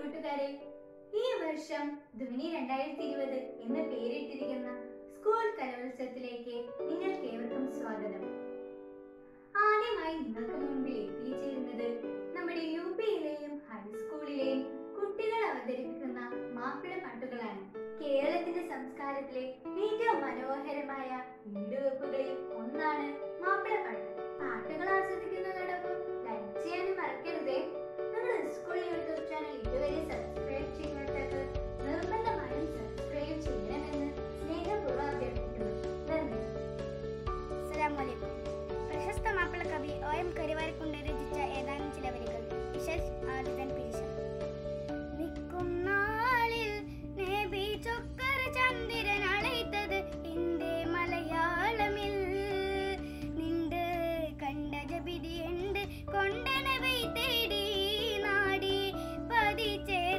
കൂട്ടുകാരെ ഈ വർഷം ധ്വനി രണ്ടായിരത്തി ഇരുപത് എന്ന് പേരിട്ടിരിക്കുന്ന സ്കൂൾ കലോത്സവത്തിലേക്ക് നിങ്ങൾക്ക് ഏവർക്കും സ്വാഗതം ആദ്യമായി നിങ്ങൾക്ക് മുൻപിൽ എത്തിച്ചേരുന്നത് നമ്മുടെ യു പിയിലെയും ഹൈസ്കൂളിലെയും കുട്ടികൾ അവതരിപ്പിക്കുന്ന മാപ്പിള പാട്ടുകളാണ് കേരളത്തിന്റെ സംസ്കാരത്തിലെ ഏറ്റവും മനോഹരമായ ഈടുവെപ്പുകളിൽ ഒന്നാണ് മാപ്പിള പാട്ട് പാട്ടുകൾ ആസ്വദിക്കുന്നതോടൊപ്പം ലൈക്ക് ചെയ്യാനും മറക്കരുതേ നമ്മുടെ സ്കൂൾ യൂട്യൂബ് ചാനൽ ഇതുവരെ സബ്സ്ക്രൈബ് ചെയ്യാത്തവർ നിർബന്ധമായും സബ്സ്ക്രൈബ് ചെയ്യണമെന്ന് സ്നേഹപൂർവ്വം അഭ്യർത്ഥിക്കുന്നു നന്ദി അസ്സലാമലൈക്കും പ്രശസ്ത മാപ്പിള കവി ഒ എം കരിവാരിക്കുണ്ട് രചിച്ച ഏതാനും ചില വരികൾ ഇഷസ് ആദിതൻ പിരിശം നിൽക്കും നാളിൽ നബി ചൊക്കർ ചന്ദ്രൻ അழைத்தത് എന്റെ മലയാളമിൽ നിണ്ട് കണ്ട ജബിതിയുണ്ട് കൊണ്ടനവൈ തേടി നാടി പതിച്ചേര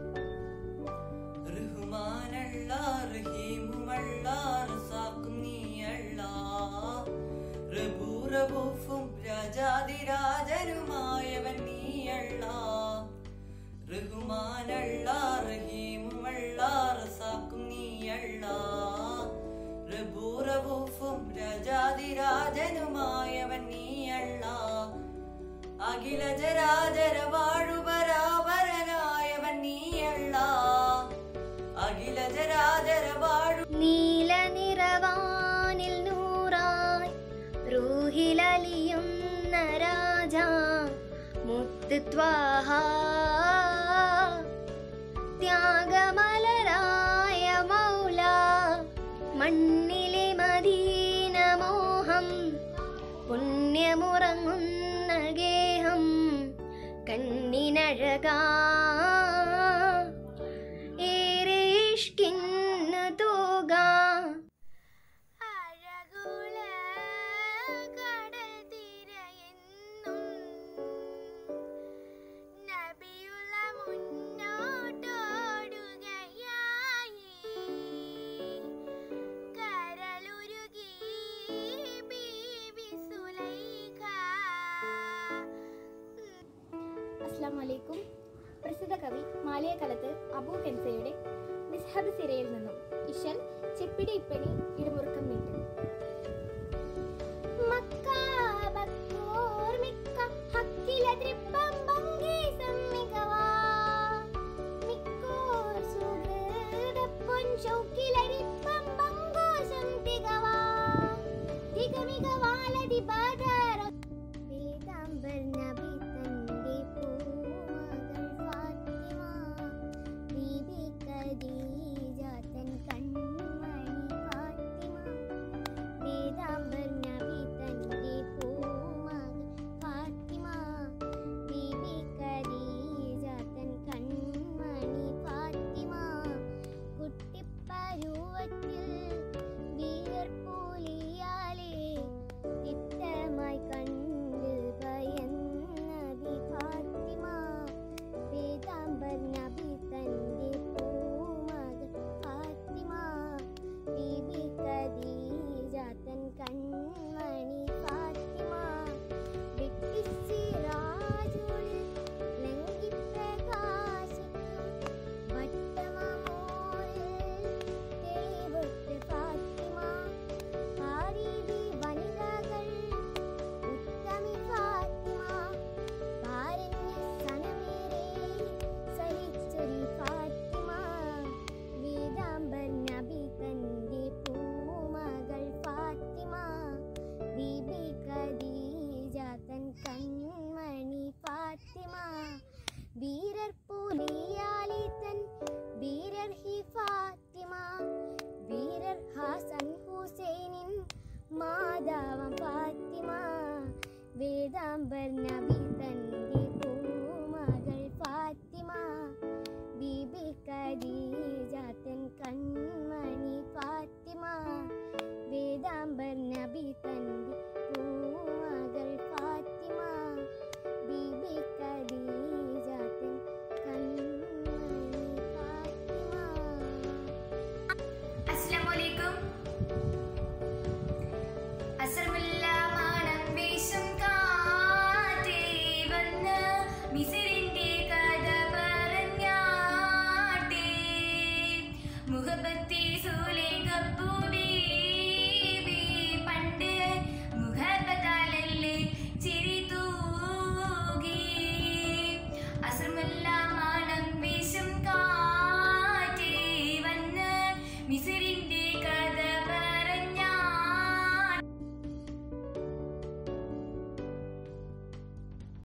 റഹ്മാനല്ല റഹീമുമല്ല റസാക്കും നീയല്ല റബൂ റബൂഫും രാജാതിരാജനുമായവൻ നീയല്ല റഹ്മാനല്ല റഹീമുമല്ല റസാക്കും നീയല്ല റബൂ റബൂഫും രാജാതിരാജനുമായവൻ നീയല്ല അഖില ജരാജര വാഴുപരാപരനായവൻ നീയല്ല അഖില ജരാജര വാഴു നീല നിറവാനിൽ നൂറായി റൂഹിലലിയുന്ന രാജ മുത്തുത്വാഹ ത്യാഗമലരായ മൗല മണ്ണിലെ മദീന മോഹം പുണ്യമുറങ്ങുന്ന ഗേഹം കണ്ണിനഴകാ ഏറെ ഇഷ്കിന്ന് തൂക അഴകുള കടൽ തീരയെന്നും നബിയുള്ള മുന്നോട്ടോടുകയായി കരളുരുകി ബീവി സുലൈഖ അസ്സാം വലൈക്കും പ്രസിദ്ധ കവി മാലിയകലത്ത് അബൂ ഹെൻസയുടെ മിസ്ഹബ് സിരയിൽ നിന്നും ഇഷൽ ചെപ്പിടി ഇപ്പണി ഇടമുറുക്കം മീട്ട് മക്കാ